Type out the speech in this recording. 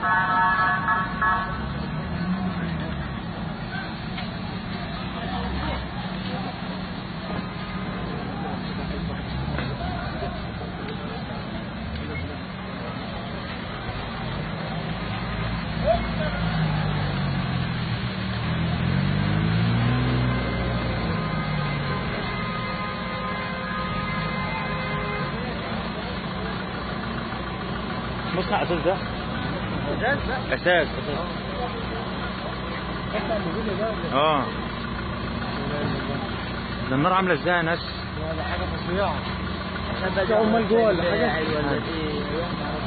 مصنع اساس ده ازاز لا اساس اساس احنا اللي ده اه ده النار عامله ازاي يا ناس ولا حاجه فظيعه في عمال جوه ولا حاجة؟ ولا ايه